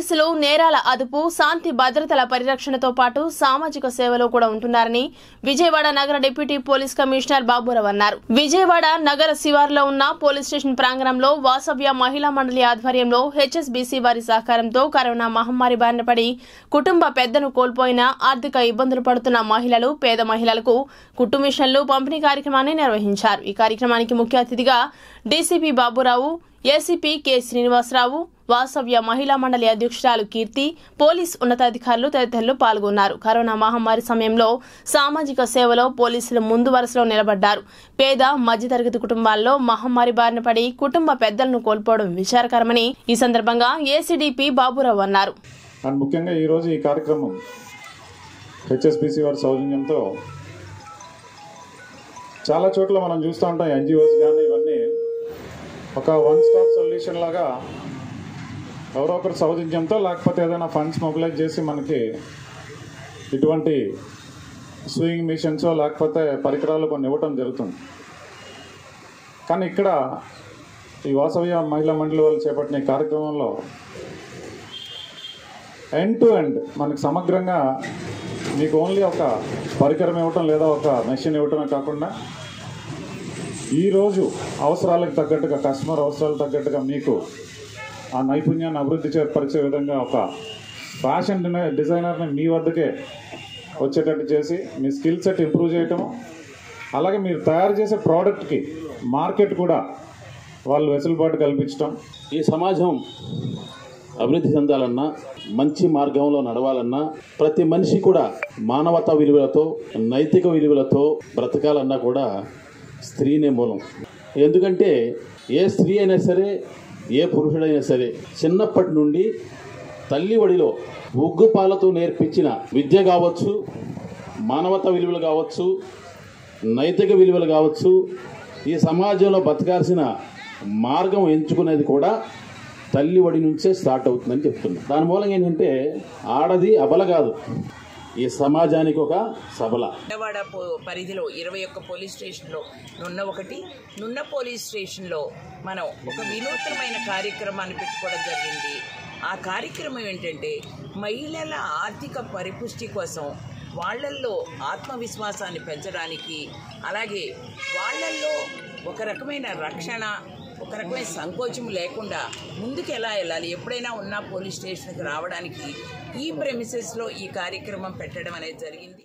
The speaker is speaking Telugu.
పోలీసులు నేరాల అదుపు శాంతి భద్రతల పరిరక్షణతో పాటు సామాజిక సేవలో కూడా ఉంటున్నారని విజయవాడ నగర డిప్యూటీ పోలీస్ కమిషనర్ బాబురావు అన్నారు విజయవాడ నగర శివారులో ఉన్న పోలీస్ స్టేషన్ ప్రాంగణంలో వాసవ్య మహిళా మండలి ఆధ్వర్యంలో హెచ్ఎస్బీసీ వారి సహకారంతో కరోనా మహమ్మారి బారిన పడి కుటుంబ పెద్దను కోల్పోయిన ఆర్థిక ఇబ్బందులు పడుతున్న మహిళలు పేద మహిళలకు కుట్టు మిషన్లు పంపిణీ కార్యక్రమాన్ని నిర్వహించారు ఈ కార్యక్రమానికి ముఖ్య అతిథిగా DCP Baburao ACP K Srinivasarao Vasavya మహిళా మండలి అధ్యక్షురాలు కీర్తి పోలీస్ ఉన్నతాధికారులు తదితరులు పాల్గొన్నారు కరోనా మహమ్మారి సమయంలో సామాజిక సేవలో పోలీసులు ముందు వరుసలో నిలబడ్డారు పేద మధ్యతరగతి కుటుంబాల్లో మహమ్మారి బారిన పడి కుటుంబ పెద్దలను కోల్పోవడం విచారకరమని ఈ సందర్భంగా ఏసీడీపీ బాబురావు అన్నారు అండ్ ముఖ్యంగా ఈరోజు ఈ కార్యక్రమం హెచ్ఎస్బిసి వారి సౌజన్యంతో చాలా చోట్ల మనం చూస్తూ ఉంటాం ఎన్జిఓస్ కానీ ఇవన్నీ ఒక వన్ స్టాప్ సొల్యూషన్ లాగా ఎవరో ఒకరు సౌజన్యంతో లేకపోతే ఏదైనా ఫండ్స్ మొబిలైజ్ చేసి మనకి ఇటువంటి స్వింగ్ మిషన్స్ లేకపోతే పరికరాలు కొన్ని ఇవ్వటం జరుగుతుంది కానీ ఇక్కడ ఈ వాసవ్య మహిళా మండలి వాళ్ళు చేపట్టిన ఈ కార్యక్రమంలో ఎండ్ టు ఎండ్ మనకి సమగ్రంగా మీకు ఓన్లీ ఒక పరికరం ఇవ్వటం లేదా ఒక మెషిన్ ఇవ్వటమే కాకుండా ఈరోజు అవసరాలకు తగ్గట్టుగా కస్టమర్ అవసరాలకు తగ్గట్టుగా మీకు ఆ నైపుణ్యాన్ని అభివృద్ధి చేపరిచే విధంగా ఒక ఫ్యాషన్ డినై- డిజైనర్ని మీ వద్దకే వచ్చేటట్టు చేసి మీ స్కిల్ సెట్ ఇంప్రూవ్ చేయటము అలాగే మీరు తయారు చేసే ప్రోడక్ట్కి మార్కెట్ కూడా వాళ్ళు వెసులుబాటు కల్పించడం ఈ సమాజం అభివృద్ధి చెందాలన్నా మంచి మార్గంలో నడవాలన్నా ప్రతి మనిషి కూడా మానవతా విలువలతో నైతిక విలువలతో బ్రతకాలన్నా కూడా స్త్రీనే మూలం ఎందుకంటే ఏ స్త్రీ అయినా సరే ఏ పురుషుడైనా సరే చిన్నప్పటి నుండి తల్లి ఒడిలో ఉగ్గు పాలతో నేర్పించిన విద్య కావచ్చు మానవతా విలువలు కావచ్చు నైతిక విలువలు కావచ్చు ఈ సమాజంలో బతకాల్సిన మార్గం ఎంచుకునేది కూడా తల్లి ఒడి నుంచే స్టార్ట్ అవుతుందని చెప్తున్నా దాని మూలంగా ఏంటంటే ఆడది అబల కాదు ఈ సమాజానికి ఒక సబల విజయవాడ పో- పరిధిలో ఇరవై ఒక్క పోలీస్ స్టేషన్లో నున్న ఒకటి నున్న పోలీస్ స్టేషన్లో మనం ఒక వినూత్నమైన కార్యక్రమాన్ని పెట్టుకోవడం జరిగింది ఆ కార్యక్రమం ఏంటంటే మహిళల ఆర్థిక పరిపుష్టి కోసం వాళ్ళల్లో ఆత్మవిశ్వాసాన్ని పెంచడానికి అలాగే వాళ్ళల్లో ఒక రకమైన రక్షణ ఒక రకమైన సంకోచం లేకుండా ముందుకు ఎలా వెళ్ళాలి ఎప్పుడైనా ఉన్న పోలీస్ స్టేషన్కి రావడానికి ఈ ప్రెమిసెస్లో ఈ కార్యక్రమం పెట్టడం అనేది జరిగింది